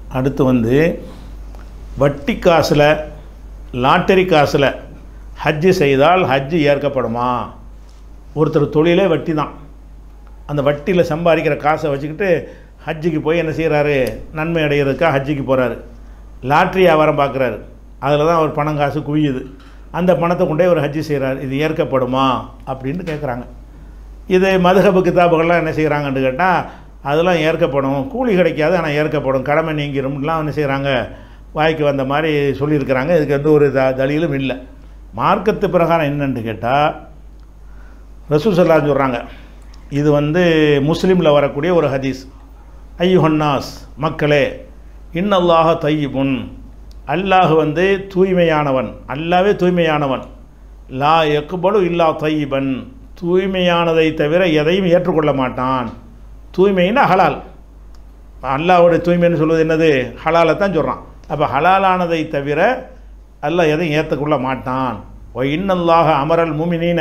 அடுத்து வந்து வட்டி காசில் லாட்டரி காசில் ஹஜ்ஜு செய்தால் ஹஜ்ஜு ஏற்கப்படுமா ஒருத்தர் தொழிலே வட்டி தான் அந்த வட்டியில் சம்பாதிக்கிற காசை வச்சுக்கிட்டு ஹஜ்ஜுக்கு போய் என்ன செய்கிறாரு நன்மை அடைகிறதுக்காக ஹஜ்ஜுக்கு போகிறாரு லாட்ரி வியாபாரம் பார்க்குறாரு அதில் தான் அவர் பணம் காசு குவியுது அந்த பணத்தை கொண்டே ஒரு ஹஜ்ஜு செய்கிறார் இது ஏற்கப்படுமா அப்படின்னு கேட்குறாங்க இது மதுஹபு கிதாபுகள்லாம் என்ன செய்கிறாங்கன்னு கேட்டால் அதெல்லாம் ஏற்கப்படும் கூலி கிடைக்காது ஆனால் ஏற்கப்படும் கடமை நீங்கிரும்லாம் என்ன செய்கிறாங்க வாய்க்கு வந்த மாதிரி சொல்லியிருக்கிறாங்க இதுக்கு எந்த ஒரு த தலியிலும் இல்லை மார்க்கத்து பிரகாரம் என்னன்னு கேட்டால் ரசூல் சல்லா சொல்கிறாங்க இது வந்து முஸ்லீமில் வரக்கூடிய ஒரு ஹதீஸ் ஐயுஹன்னாஸ் மக்களே இன்னல்லாஹ தையிபுன் அல்லாஹ் வந்து தூய்மையானவன் அல்லாவே தூய்மையானவன் லா எக்குபலு இல்லா தையிபன் தூய்மையானதை தவிர எதையும் ஏற்றுக்கொள்ள மாட்டான் தூய்மைன்னா ஹலால் அல்லாஹ்வுடைய தூய்மைன்னு சொல்வது என்னது ஹலாலை தான் சொல்கிறான் அப்போ ஹலாலானதை தவிர அல்லாஹ் எதையும் ஏற்றுக்கொள்ள மாட்டான் ஒ இன்னல்லாக அமரல் மூமினீன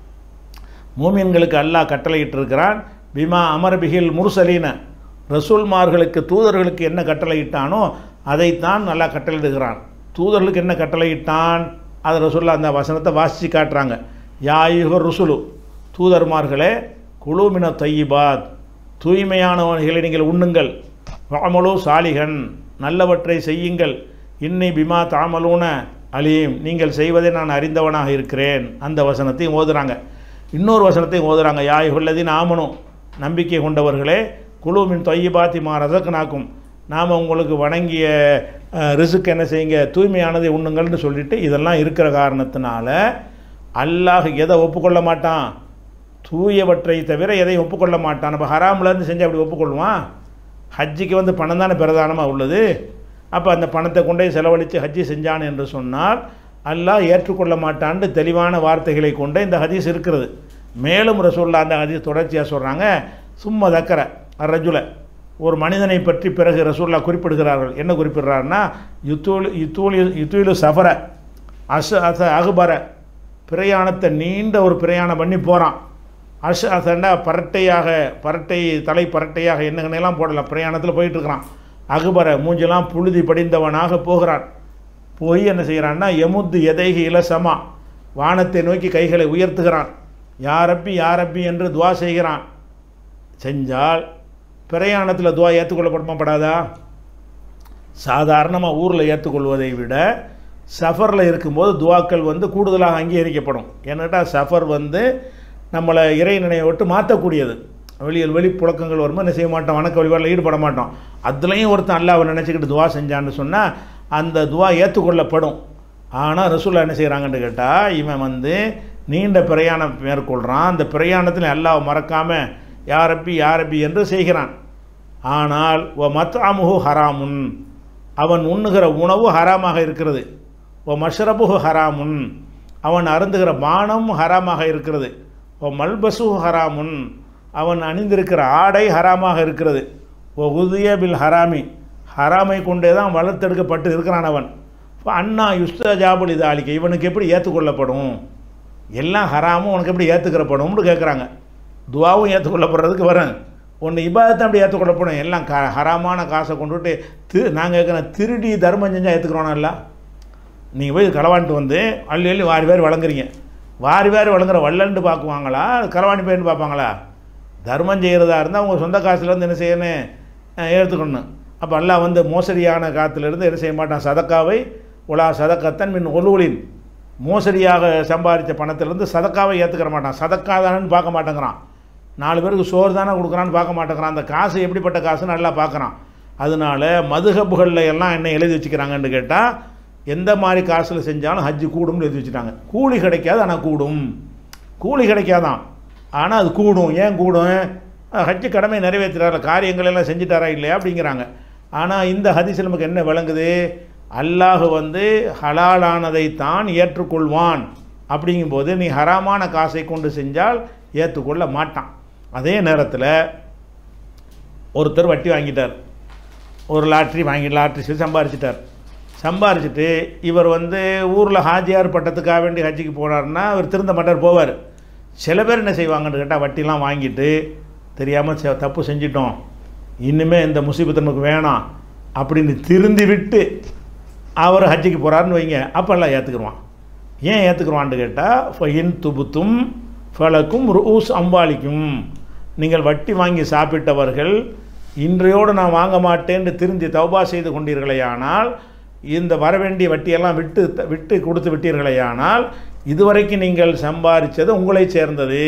மூமின்களுக்கு அல்லாஹ் கட்டளையிட்டு இருக்கிறான் பிமா அமரபிகில் முருசலீன ரசூல்மார்களுக்கு தூதர்களுக்கு என்ன கட்டளையிட்டானோ அதைத்தான் நல்லா கட்டளையிடுகிறான் தூதர்களுக்கு என்ன கட்டளையிட்டான் அதை ரசூல்லா அந்த வசனத்தை வாசித்து காட்டுறாங்க யாயுக ருசுலு தூதர்மார்களே குழுமின தையிபாத் தூய்மையானவர்களை நீங்கள் உண்ணுங்கள் வாமலு சாலிகன் நல்லவற்றை செய்யுங்கள் இன்னி பிமா தாமலூன அலீம் நீங்கள் செய்வதை நான் அறிந்தவனாக இருக்கிறேன் அந்த வசனத்தையும் ஓதுறாங்க இன்னொரு வசனத்தையும் ஓதுறாங்க யாய் உள்ளதின் ஆமனும் நம்பிக்கை கொண்டவர்களே குழுவின் தொய்யபாத்தி மா ரசக்கனாக்கும் நாம் உங்களுக்கு வணங்கிய ரிசுக்கு என்ன செய்யுங்க தூய்மையானதை உண்ணுங்கள்னு சொல்லிட்டு இதெல்லாம் இருக்கிற காரணத்தினால அல்லாஹ் எதை ஒப்புக்கொள்ள மாட்டான் தூயவற்றை தவிர எதையும் ஒப்புக்கொள்ள மாட்டான் நம்ம ஹராம்லேருந்து செஞ்சு அப்படி ஒப்புக்கொள்வான் ஹஜ்ஜிக்கு வந்து பணம் தானே பிரதானமாக உள்ளது அப்போ அந்த பணத்தை கொண்டே செலவழித்து ஹஜ்ஜி செஞ்சான் என்று சொன்னால் அல்லாஹ் ஏற்றுக்கொள்ள மாட்டான்னு தெளிவான வார்த்தைகளை கொண்ட இந்த ஹதீஸ் இருக்கிறது மேலும் ரசூல்லா அந்த ஹதீஸ் தொடர்ச்சியாக சொல்கிறாங்க சும்மா தக்கர ரஜுல ஒரு மனிதனை பற்றி பிறகு ரசூல்லா குறிப்பிடுகிறார்கள் என்ன குறிப்பிடுறாருன்னா யுத்தூல் யுத்தூலி யுத்தூலு சஃபர அச அச அகுபர பிரயாணத்தை நீண்ட ஒரு பிரயாணம் பண்ணி போகிறான் அஷ அசண்டா பரட்டையாக பரட்டை தலை பரட்டையாக என்னென்னலாம் போடலாம் பிரயாணத்தில் போயிட்டுருக்கிறான் அகுபர மூஞ்செல்லாம் புழுதி படிந்தவனாக போகிறான் போய் என்ன செய்கிறான்னா எமுத்து எதைகி இலசமா வானத்தை நோக்கி கைகளை உயர்த்துகிறான் யாரப்பி யாரப்பி என்று துவா செய்கிறான் செஞ்சால் பிரயாணத்தில் துவா ஏற்றுக்கொள்ளப்படுமா படாதா சாதாரணமாக ஊரில் ஏற்றுக்கொள்வதை விட சஃபரில் இருக்கும்போது துவாக்கள் வந்து கூடுதலாக அங்கீகரிக்கப்படும் ஏன்னாட்டா சஃபர் வந்து நம்மளை இறை நினைவை விட்டு மாற்றக்கூடியது வெளியில் வெளி புழக்கங்கள் வரும்போது என்ன செய்ய மாட்டோம் வணக்க வழிபாடில் ஈடுபட மாட்டோம் அதுலேயும் ஒருத்தன் அல்லாவை நினச்சிக்கிட்டு துவா செஞ்சான்னு சொன்னால் அந்த துவா ஏற்றுக்கொள்ளப்படும் ஆனால் ரசூல்லா என்ன செய்கிறாங்கன்னு கேட்டால் இவன் வந்து நீண்ட பிரயாணம் மேற்கொள்கிறான் அந்த பிரயாணத்தில் அல்லாவை மறக்காமல் யாரப்பி யாரப்பி என்று செய்கிறான் ஆனால் ஓ மத்தாமுகு ஹராமுன் அவன் உண்ணுகிற உணவு ஹராமாக இருக்கிறது ஓ மஷ்ரபுகு ஹராமுன் அவன் அருந்துகிற பானம் ஹராமாக இருக்கிறது ஓ மல்பசு ஹராமுன் அவன் அணிந்திருக்கிற ஆடை ஹராமாக இருக்கிறது ஓ உதய பில் ஹராமி ஹராமை கொண்டே தான் வளர்த்தெடுக்கப்பட்டு இருக்கிறான் அவன் இப்போ அண்ணா யுஸ்தஜாபுல் இது ஆளிக்க இவனுக்கு எப்படி ஏற்றுக்கொள்ளப்படும் எல்லாம் ஹராமும் உனக்கு எப்படி ஏற்றுக்கிறப்படும்னு கேட்குறாங்க துவாவும் ஏற்றுக்கொள்ளப்படுறதுக்கு வரேன் ஒன்று இபாதத்தை அப்படி ஏற்றுக்கொள்ளப்படும் எல்லாம் க ஹராமான காசை கொண்டுட்டு திரு நாங்கள் கேட்குறேன் திருடி தர்மம் செஞ்சால் ஏற்றுக்கிறோன்னா நீங்கள் போய் களவான்ட்டு வந்து அள்ளி அள்ளி வாரி வாரி வழங்குறீங்க வாரி வாரி வழங்குற வள்ளல்னு பார்க்குவாங்களா களவாணி பையன் பார்ப்பாங்களா தர்மம் செய்கிறதா இருந்தால் அவங்க சொந்த காசுலேருந்து என்ன செய்யணும் அஹ், ஏற்றுக்கணும் அப்போ அல்லாஹ் வந்து மோசடியான காற்றுலேருந்து என்ன செய்ய மாட்டான் சதக்காவை உலா சதக்கத்தன் மின் ஒலுவலின் மோசடியாக சம்பாதித்த பணத்திலேருந்து சதக்காவை ஏற்றுக்கிற மாட்டான் சதக்கா தானேன்னு பார்க்க மாட்டேங்கிறான் நாலு பேருக்கு சோறு தானே கொடுக்குறான்னு பார்க்க மாட்டேங்கிறான் அந்த காசு எப்படிப்பட்ட காசுன்னு நல்லா பார்க்குறான் அதனால மதுகப்புகளில் எல்லாம் என்ன எழுதி வச்சுக்கிறாங்கன்னு கேட்டால் எந்த மாதிரி காசில் செஞ்சாலும் ஹஜ்ஜு கூடும்னு எழுதி வச்சுட்டாங்க கூலி கிடைக்காது ஆனால் கூடும் கூலி கிடைக்காதான் ஆனால் அது கூடும் ஏன் கூடும் அஹ் ஹஜ்ஜு கடமை நிறைவேற்றுறாரு காரியங்கள் எல்லாம் செஞ்சுட்டாரா இல்லையா அப்படிங்கிறாங்க ஆனால் இந்த ஹதீஸில் நமக்கு என்ன விளங்குது அல்லாஹ் வந்து ஹலாலானதை தான் ஏற்றுக்கொள்வான் அப்படிங்கும்போது நீ ஹராமான காசை கொண்டு செஞ்சால் ஏற்றுக்கொள்ள மாட்டான் அதே நேரத்தில் ஒருத்தர் வட்டி வாங்கிட்டார் ஒரு லாட்ரி வாங்கி லாட்ரி சொல்லி சம்பாரிச்சிட்டார் சம்பாரிச்சிட்டு இவர் வந்து ஊரில் ஹாஜியார் பட்டத்துக்காக வேண்டி ஹஜ்ஜிக்கு போனார்னா அவர் திருந்த மாட்டார் போவார் சில பேர் என்ன செய்வாங்கன்னு கேட்டால் வட்டிலாம் வாங்கிட்டு தெரியாமல் தப்பு செஞ்சிட்டோம் இனிமேல் இந்த முசீபத்து நமக்கு வேணாம் அப்படின்னு திருந்தி விட்டு அவர் ஹஜ்ஜுக்கு போகிறாருன்னு வைங்க அப்போ எல்லாம் ஏற்றுக்குருவான் ஏன் ஏற்றுக்குருவான்னு கேட்டால் இன் துபுத்தும் ஃபலக்கும் ரூஸ் அம்பாலிக்கும் நீங்கள் வட்டி வாங்கி சாப்பிட்டவர்கள் இன்றையோடு நான் வாங்க மாட்டேன்னு திருந்தி தௌபா செய்து கொண்டீர்களேயானால் இந்த வரவேண்டிய வட்டியெல்லாம் விட்டு விட்டு கொடுத்து விட்டீர்களேயானால் இதுவரைக்கும் நீங்கள் சம்பாதிச்சது உங்களை சேர்ந்தது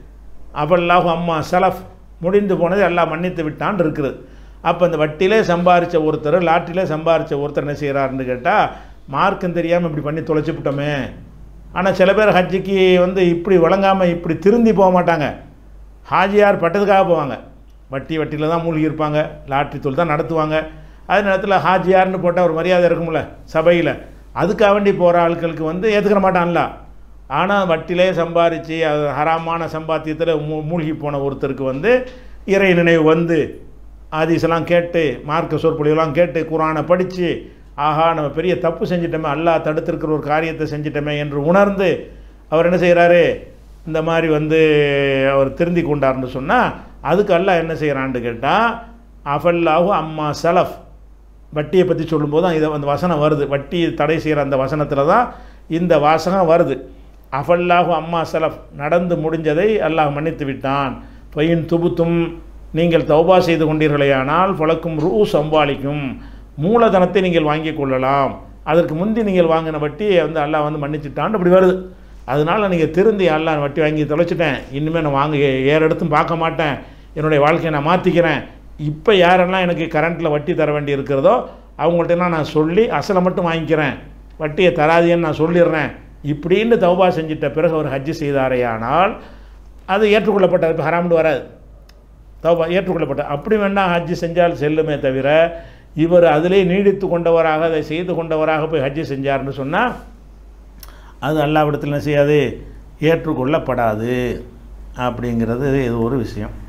அவல்லாஹு அம்மா சலஃப் முடிந்து போனது எல்லாம் மன்னித்து விட்டான் இருக்குது அப்போ இந்த வட்டியிலே சம்பாரித்த ஒருத்தர் லாட்டிலே சம்பாரித்த ஒருத்தர் என்ன செய்கிறாருன்னு கேட்டால் மார்க்கம் தெரியாமல் இப்படி பண்ணி தொலைச்சி விட்டோமே ஆனால் சில பேர் ஹஜ்ஜிக்கு வந்து இப்படி வழங்காமல் இப்படி திருந்தி போக மாட்டாங்க ஹாஜியார் பட்டதுக்காக போவாங்க வட்டி வட்டியில் தான் மூழ்கி இருப்பாங்க லாட்ரி தொழில் தான் நடத்துவாங்க அதே நேரத்தில் ஹாஜியார்னு போட்டால் ஒரு மரியாதை இருக்கும்ல சபையில் அதுக்காக வேண்டி போகிற ஆட்களுக்கு வந்து ஏற்றுக்கிற மாட்டான்ல ஆனால் வட்டிலே சம்பாரித்து அது ஹராமான சம்பாத்தியத்தில் மூ மூழ்கி போன ஒருத்தருக்கு வந்து இறை நினைவு வந்து ஆதிசெல்லாம் கேட்டு மார்க்க சொற்பொழிவெல்லாம் கேட்டு குரானை படித்து ஆஹா நம்ம பெரிய தப்பு செஞ்சிட்டோமே அல்லாஹ் தடுத்திருக்கிற ஒரு காரியத்தை செஞ்சிட்டோமே என்று உணர்ந்து அவர் என்ன செய்கிறாரு இந்த மாதிரி வந்து அவர் திருந்தி கொண்டார்னு சொன்னால் அதுக்கு அல்லாஹ் என்ன செய்கிறான்னு கேட்டால் அஃபல்லாஹு அம்மா சலஃப் வட்டியை பற்றி சொல்லும்போது தான் இதை அந்த வசனம் வருது வட்டி தடை செய்கிற அந்த வசனத்தில் தான் இந்த வாசகம் வருது அஃபல்லாஹு அம்மா சலஃப் நடந்து முடிஞ்சதை அல்லாஹ் மன்னித்து விட்டான் பையன் துபுத்தும் நீங்கள் தௌபா செய்து கொண்டீர்களேயானால் பழக்கும் ரூ சம்பாளிக்கும் மூலதனத்தை நீங்கள் வாங்கி கொள்ளலாம் அதற்கு முந்தி நீங்கள் வாங்கின வட்டியை வந்து அல்லாஹ் வந்து மன்னிச்சிட்டான் அப்படி வருது அதனால் நீங்கள் திருந்தி அல்லாஹ் வட்டி வாங்கி தொலைச்சிட்டேன் இனிமேல் நான் வாங்க ஏற எடுத்தும் பார்க்க மாட்டேன் என்னுடைய வாழ்க்கையை நான் மாற்றிக்கிறேன் இப்போ யாரெல்லாம் எனக்கு கரண்ட்டில் வட்டி தர வேண்டி இருக்கிறதோ அவங்கள்ட்டலாம் நான் சொல்லி அசலை மட்டும் வாங்கிக்கிறேன் வட்டியை தராதியன்னு நான் சொல்லிடுறேன் இப்படின்னு தௌபா செஞ்சிட்ட பிறகு அவர் ஹஜ்ஜு செய்தாரேயானால் அது ஏற்றுக்கொள்ளப்பட்ட இப்போ ஹராம்னு வராது தௌபா ஏற்றுக்கொள்ளப்பட்ட அப்படி வேண்டாம் ஹஜ்ஜு செஞ்சால் செல்லுமே தவிர இவர் அதிலே நீடித்து கொண்டவராக அதை செய்து கொண்டவராக போய் ஹஜ்ஜு செஞ்சார்னு சொன்னால் அது அல்லாவிடத்தில் என்ன செய்யாது ஏற்றுக்கொள்ளப்படாது அப்படிங்கிறது இது ஒரு விஷயம்